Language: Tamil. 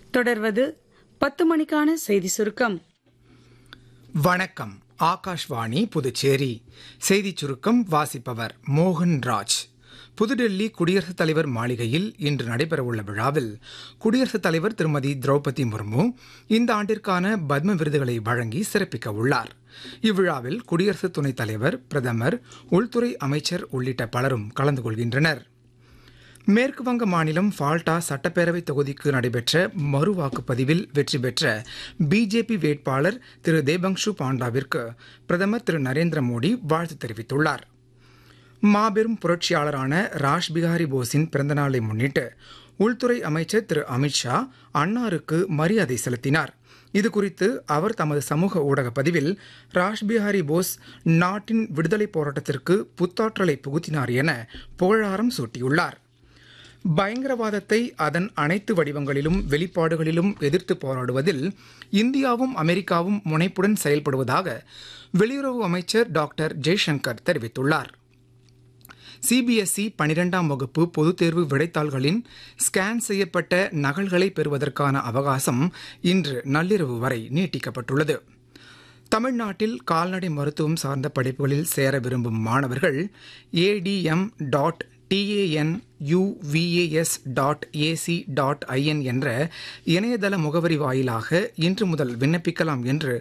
தொடர்வது பத்து மணிக்கான செய்தி சுருக்கம் வணக்கம் ஆகாஷ்வாணி புதுச்சேரி செய்திச் சுருக்கம் வாசிப்பவர் மோகன் ராஜ் புதுடெல்லி குடியரசுத் தலைவர் மாளிகையில் இன்று நடைபெறவுள்ள விழாவில் குடியரசுத் தலைவர் திருமதி திரௌபதி முர்மு இந்த ஆண்டிற்கான பத்ம விருதுகளை வழங்கி சிறப்பிக்க உள்ளார் இவ்விழாவில் குடியரசு துணைத் தலைவர் பிரதமர் உள்துறை அமைச்சர் உள்ளிட்ட பலரும் கலந்து கொள்கின்றனர் மேற்கு வங்க மாநிலம் ஃபால்டா சட்டப்பேரவை தொகுதிக்கு நடைபெற்ற மறு வாக்குப்பதிவில் வெற்றி பெற்ற பிஜேபி வேட்பாளர் திரு தேபங்ஷு பாண்டாவிற்கு பிரதமர் திரு நரேந்திர மோடி வாழ்த்து தெரிவித்துள்ளார் மாபெரும் புரட்சியாளரான ராஷ் பிகாரி போஸின் பிறந்தநாளை முன்னிட்டு உள்துறை அமைச்சர் திரு அமித்ஷா அன்னாருக்கு மரியாதை செலுத்தினார் இதுகுறித்து அவர் தமது சமூக ஊடக பதிவில் ராஷ் பிஹாரி போஸ் நாட்டின் விடுதலை போராட்டத்திற்கு புத்தாற்றலை புகுத்தினார் என புகழாரம் சூட்டியுள்ளார் பயங்கரவாதத்தை அதன் அனைத்து வடிவங்களிலும் வெளிப்பாடுகளிலும் எதிர்த்து போராடுவதில் இந்தியாவும் அமெரிக்காவும் முனைப்புடன் செயல்படுவதாக வெளியுறவு அமைச்சர் டாக்டர் ஜெய்சங்கர் தெரிவித்துள்ளார் சிபிஎஸ்இ பனிரெண்டாம் வகுப்பு பொதுத் தேர்வு விடைத்தாள்களின் ஸ்கேன் செய்யப்பட்ட நகல்களை பெறுவதற்கான அவகாசம் இன்று நள்ளிரவு வரை நீட்டிக்கப்பட்டுள்ளது தமிழ்நாட்டில் கால்நடை மருத்துவம் சார்ந்த படிப்புகளில் சேர விரும்பும் மாணவர்கள் ADM dot TAN UVAS dot AC dot IN என்ற இணையதள முகவரி வாயிலாக இன்று முதல் விண்ணப்பிக்கலாம் என்று